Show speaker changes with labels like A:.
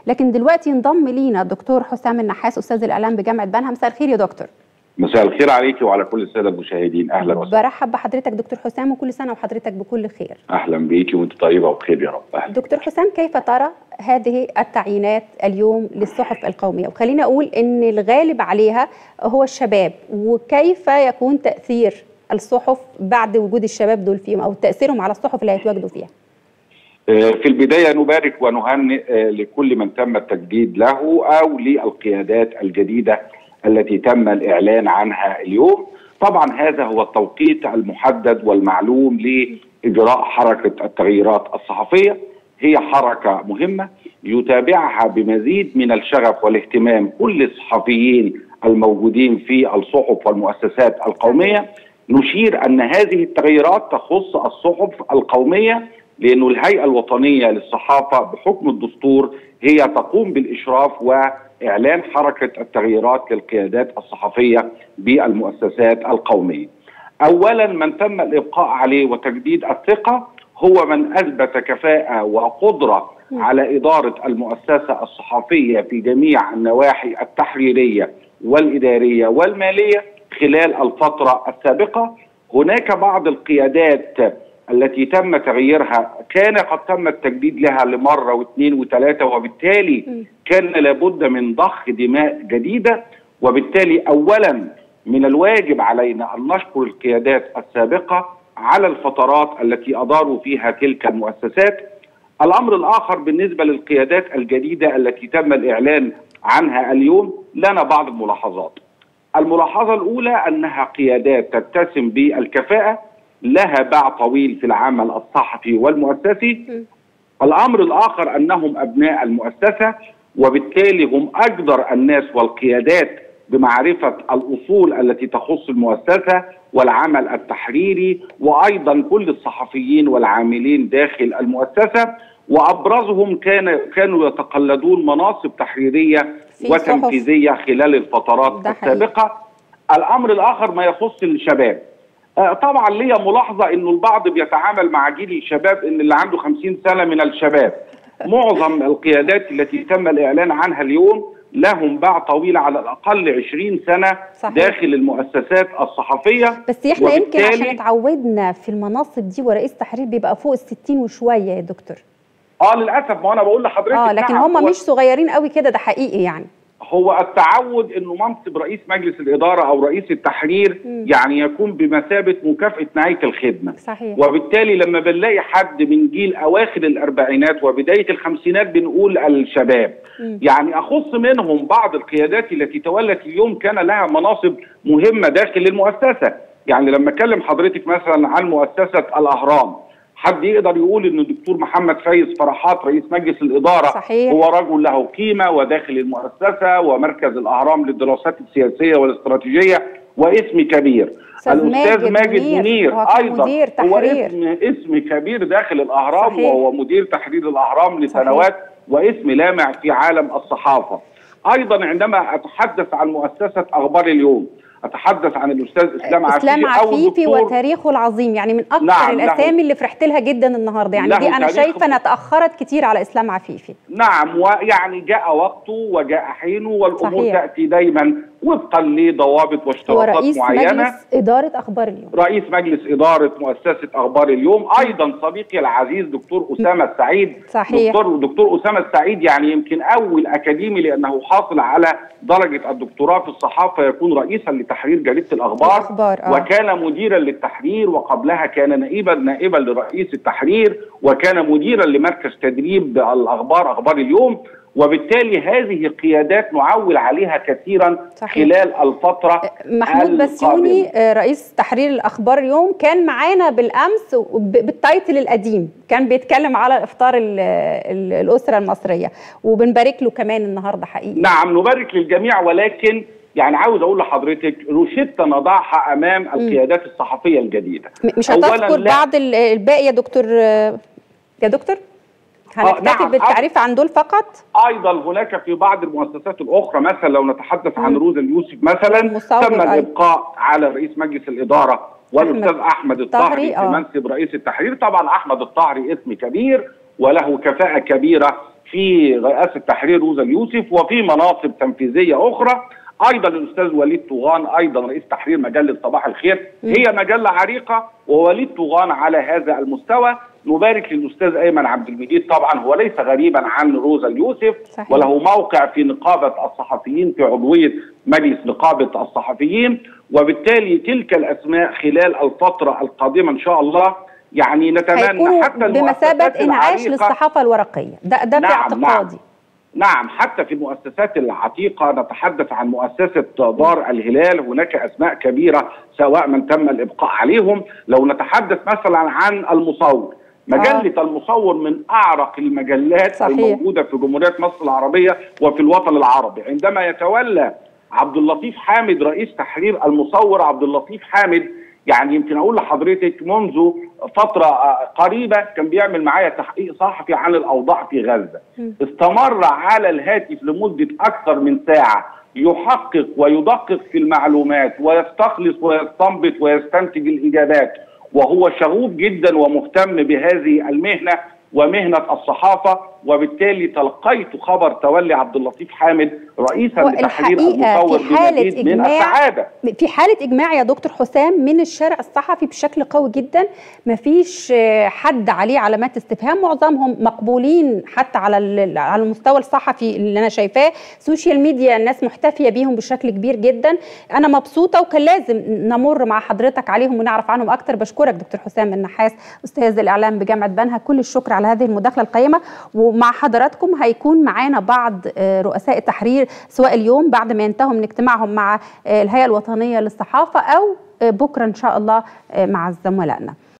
A: لكن دلوقتي انضم لينا الدكتور حسام النحاس استاذ الاعلام بجامعه بنها مساء الخير يا دكتور
B: مساء الخير عليكي وعلى كل الساده المشاهدين اهلا وسهلا
A: برحب بحضرتك دكتور حسام وكل سنه وحضرتك بكل خير
B: اهلا بيكي وانت طيبه وبخير يا رب أهلا.
A: دكتور حسام كيف ترى هذه التعيينات اليوم للصحف القوميه وخلينا اقول ان الغالب عليها هو الشباب وكيف يكون تاثير الصحف بعد وجود الشباب دول فيهم او تاثيرهم على الصحف اللي هيتواجدوا فيها
B: في البدايه نبارك ونهنئ لكل من تم التجديد له او للقيادات الجديده التي تم الاعلان عنها اليوم طبعا هذا هو التوقيت المحدد والمعلوم لاجراء حركه التغييرات الصحفيه هي حركه مهمه يتابعها بمزيد من الشغف والاهتمام كل الصحفيين الموجودين في الصحف والمؤسسات القوميه نشير ان هذه التغييرات تخص الصحف القوميه لأنه الهيئة الوطنية للصحافة بحكم الدستور هي تقوم بالإشراف وإعلان حركة التغييرات للقيادات الصحفية بالمؤسسات القومية أولا من تم الإبقاء عليه وتجديد الثقة هو من أثبت كفاءة وقدرة على إدارة المؤسسة الصحفية في جميع النواحي التحريرية والإدارية والمالية خلال الفترة السابقة هناك بعض القيادات التي تم تغييرها كان قد تم التجديد لها لمره واثنين وثلاثه وبالتالي كان لابد من ضخ دماء جديده وبالتالي اولا من الواجب علينا ان نشكر القيادات السابقه على الفترات التي اداروا فيها تلك المؤسسات. الامر الاخر بالنسبه للقيادات الجديده التي تم الاعلان عنها اليوم لنا بعض الملاحظات. الملاحظه الاولى انها قيادات تتسم بالكفاءه لها باع طويل في العمل الصحفي والمؤسسي الامر الاخر انهم ابناء المؤسسه وبالتالي هم اقدر الناس والقيادات بمعرفه الاصول التي تخص المؤسسه والعمل التحريري وايضا كل الصحفيين والعاملين داخل المؤسسه وابرزهم كان كانوا يتقلدون مناصب تحريريه وتنفيذيه خلال الفترات السابقه الامر الاخر ما يخص الشباب طبعا ليا ملاحظه انه البعض بيتعامل مع جيل الشباب ان اللي عنده 50 سنه من الشباب معظم القيادات التي تم الاعلان عنها اليوم لهم باع طويل على الاقل 20 سنه صحيح. داخل المؤسسات الصحفيه
A: بس احنا يمكن عشان اتعودنا في المناصب دي ورئيس تحرير بيبقى فوق ال 60 وشويه يا دكتور
B: اه للاسف ما انا بقول لحضرتك
A: اه لكن هم مش صغيرين قوي كده ده حقيقي يعني
B: هو التعود انه منصب رئيس مجلس الاداره او رئيس التحرير م. يعني يكون بمثابه مكافاه نهايه الخدمه
A: صحيح.
B: وبالتالي لما بنلاقي حد من جيل اواخر الاربعينات وبدايه الخمسينات بنقول الشباب م. يعني اخص منهم بعض القيادات التي تولت اليوم كان لها مناصب مهمه داخل المؤسسه يعني لما اكلم حضرتك مثلا عن مؤسسه الاهرام حد يقدر يقول ان الدكتور محمد فايز فرحات رئيس مجلس الاداره
A: صحيح.
B: هو رجل له قيمه وداخل المؤسسه ومركز الاهرام للدراسات السياسيه والاستراتيجيه واسم كبير
A: الاستاذ ماجد منير, منير
B: ايضا
A: مدير تحرير.
B: هو اسم اسم كبير داخل الاهرام
A: صحيح.
B: وهو مدير تحرير الاهرام لسنوات صحيح. واسم لامع في عالم الصحافه ايضا عندما اتحدث عن مؤسسه اخبار اليوم اتحدث عن الاستاذ اسلام عفيفي
A: اسلام عفيفي وتاريخه العظيم يعني من اكثر نعم الاسامي اللي فرحت لها جدا النهارده يعني دي انا شايفه انها اتاخرت كتير على اسلام عفيفي
B: نعم ويعني جاء وقته وجاء حينه والامور صحيح. تاتي دايما وفقا لضوابط واشتراطات
A: ورئيس
B: معينه
A: مجلس اداره اخبار اليوم
B: رئيس مجلس اداره مؤسسه اخبار اليوم ايضا صديقي العزيز دكتور اسامه السعيد
A: صحيح
B: دكتور دكتور اسامه السعيد يعني يمكن اول اكاديمي لانه حاصل على درجه الدكتوراه في الصحافه يكون رئيسا لتحرير جريده الاخبار,
A: الأخبار
B: آه. وكان مديرا للتحرير وقبلها كان نائبا نائبا لرئيس التحرير وكان مديرا لمركز تدريب الاخبار اخبار اليوم وبالتالي هذه قيادات نعول عليها كثيرا
A: صحيح.
B: خلال الفترة
A: محمود بسيوني رئيس تحرير الأخبار اليوم كان معانا بالأمس بالتايتل القديم كان بيتكلم على إفطار الأسرة المصرية وبنبارك له كمان النهاردة حقيقي
B: نعم نبارك للجميع ولكن يعني عاوز اقول لحضرتك روشته نضعها امام القيادات الصحفيه الجديده
A: مش هتذكر بعض الباقي يا دكتور يا دكتور هنكتفي آه نعم بالتعريف عن دول فقط؟
B: ايضا هناك في بعض المؤسسات الاخرى مثلا لو نتحدث عن روزا اليوسف مثلا تم الابقاء على رئيس مجلس الاداره والاستاذ احمد الطاهري في
A: آه.
B: منصب رئيس التحرير طبعا احمد الطاهري اسم كبير وله كفاءه كبيره في رئاسه تحرير روزا اليوسف وفي مناصب تنفيذيه اخرى ايضا الاستاذ وليد طوغان ايضا رئيس تحرير مجله صباح الخير هي مجله عريقه ووليد طوغان على هذا المستوى نبارك للاستاذ ايمن عبد المجيد طبعا هو ليس غريبا عن روزا اليوسف
A: صحيح.
B: وله موقع في نقابه الصحفيين في عضويه مجلس نقابه الصحفيين وبالتالي تلك الاسماء خلال الفتره القادمه ان شاء الله يعني نتمنى
A: هيكونوا
B: حتى
A: بمثابه
B: المؤسسات
A: انعاش
B: العريقة
A: للصحافه الورقيه ده ده في
B: نعم،
A: اعتقادي
B: نعم حتى في المؤسسات العتيقة نتحدث عن مؤسسة دار الهلال هناك أسماء كبيرة سواء من تم الإبقاء عليهم لو نتحدث مثلا عن المصور مجلة آه. المصور من أعرق المجلات
A: صحيح.
B: الموجودة في جمهورية مصر العربية وفي الوطن العربي عندما يتولى عبد اللطيف حامد رئيس تحرير المصور عبد اللطيف حامد يعني يمكن اقول لحضرتك منذ فتره قريبه كان بيعمل معايا تحقيق صحفي عن الاوضاع في غزه استمر على الهاتف لمده اكثر من ساعه يحقق ويدقق في المعلومات ويستخلص ويستنبط ويستنتج الاجابات وهو شغوف جدا ومهتم بهذه المهنه ومهنه الصحافه وبالتالي تلقيت خبر تولي عبد اللطيف حامد رئيسا لتحرير المصور
A: في حالة
B: بمزيد من
A: إجماع
B: السعاده
A: في حالة إجماع يا دكتور حسام من الشارع الصحفي بشكل قوي جدا مفيش آه، حد عليه علامات استفهام معظمهم مقبولين حتى على ال- على المستوى الصحفي اللي أنا شايفاه سوشيال ميديا الناس محتفية بيهم بشكل كبير جدا أنا مبسوطة وكان لازم نمر مع حضرتك عليهم ونعرف عنهم أكتر بشكرك دكتور حسام النحاس أستاذ الإعلام بجامعة بنها كل الشكر على هذه المداخلة القيمة ومع حضراتكم هيكون معانا بعض آه، رؤساء التحرير سواء اليوم بعد ما ينتهوا من اجتماعهم مع آه، الهيئة الوطنية للصحافة أو آه، بكرة إن شاء الله آه، مع زملائنا